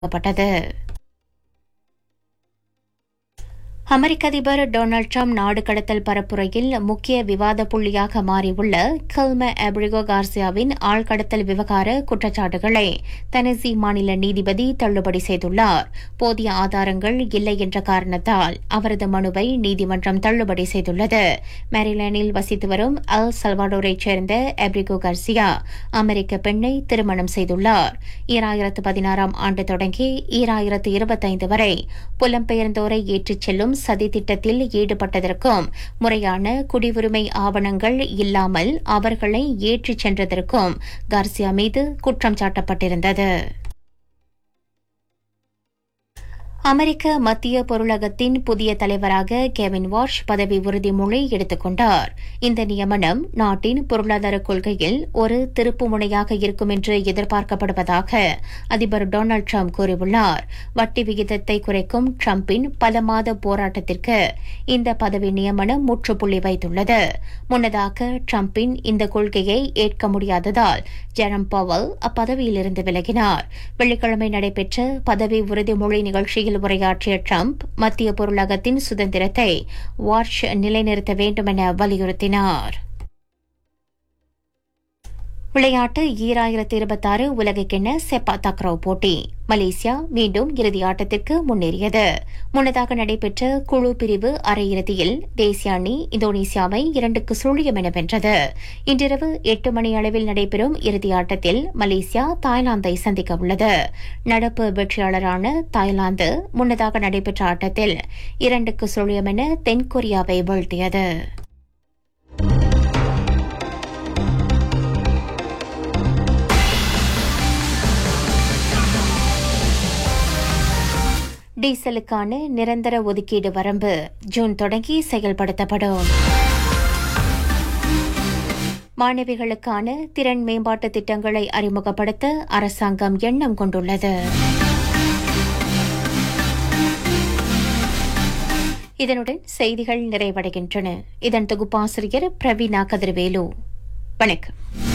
அறிவிக்கப்பட்டது அமெரிக்க அதிபர் Donald Trump நாடு கடத்தல் பரப்புரையில் முக்கிய விவாத புள்ளியாக மாறியுள்ள கல்ம அப்ரிகோ கார்சியாவின் ஆழ்கடத்தல் விவகார குற்றச்சாட்டுகளை தனசி மாநில நீதிபதி தள்ளுபடி செய்துள்ளார் போதிய ஆதாரங்கள் இல்லை என்ற காரணத்தால் அவரது மனுவை நீதிமன்றம் தள்ளுபடி செய்துள்ளது மேரிலானில் வசித்து வரும் அல் சல்வாடோரைச் சேர்ந்த அப்ரிகோ கார்சியா அமெரிக்க பெண்ணை திருமணம் செய்துள்ளார் ஈராயிரத்து பதினாறாம் ஆண்டு தொடங்கி ஈராயிரத்து இருபத்தைந்து வரை புலம்பெயர்ந்தோரை ஏற்றிச் செல்லும் சதி திட்டத்தில் ஈடுபட்டதற்கும் முறையான குடியுரிமை ஆவணங்கள் இல்லாமல் அவர்களை ஏற்றிச் சென்றதற்கும் கார்சியா மீது குற்றம் சாட்டப்பட்டிருந்தது அமெரிக்க மத்திய பொருளகத்தின் புதிய தலைவராக கெவின் வாஷ் பதவி உறுதிமொழி எடுத்துக் கொண்டார் இந்த நியமனம் நாட்டின் பொருளாதார கொள்கையில் ஒரு திருப்பு முனையாக இருக்கும் என்று எதிர்பார்க்கப்படுவதாக அதிபர் டொனால்டு ட்ரம்ப் கூறியுள்ளார் வட்டி விகிதத்தை குறைக்கும் ட்ரம்பின் பல மாத போராட்டத்திற்கு இந்த பதவி நியமனம் முற்றுப்புள்ளி வைத்துள்ளது முன்னதாக ட்ரம்பின் இந்த கொள்கையை ஏற்க முடியாததால் ஜெரம் பவல் அப்பதவியிலிருந்து விலகினார் வெள்ளிக்கிழமை நடைபெற்ற பதவி உறுதிமொழி நிகழ்ச்சியில் நிகழ்ச்சியில் உரையாற்றிய ட்ரம்ப் மத்திய பொருளகத்தின் சுதந்திரத்தை வாட்ச் நிலைநிறுத்த வேண்டும் என வலியுறுத்தினார் விளையாட்டு ஈராயிரத்தி இருபத்தாறு உலகக்கிண்ண செப்பா தக்ரோ போட்டி மலேசியா மீண்டும் இறுதி ஆட்டத்திற்கு முன்னேறியது முன்னதாக நடைபெற்ற குழு பிரிவு அரையிறுதியில் தேசிய அணி இந்தோனேசியாவை இரண்டுக்கு சுழியம் என வென்றது இன்றிரவு எட்டு மணி அளவில் நடைபெறும் இறுதி ஆட்டத்தில் மலேசியா தாய்லாந்தை சந்திக்க உள்ளது நடப்பு வெற்றியாளரான தாய்லாந்து முன்னதாக நடைபெற்ற ஆட்டத்தில் இரண்டுக்கு சுழியம் என தென்கொரியாவை வீழ்த்தியது டீசலுக்கான நிரந்தர ஒதுக்கீடு வரம்பு ஜூன் தொடங்கி செயல்படுத்தப்படும் மாணவிகளுக்கான திறன் மேம்பாட்டு திட்டங்களை அறிமுகப்படுத்த அரசாங்கம் எண்ணம் கொண்டுள்ளது இதனுடன் செய்திகள் நிறைவடைகின்றன இதன் தொகுப்பாசிரியர் பிரவீனா கதிர்வேலு வணக்கம்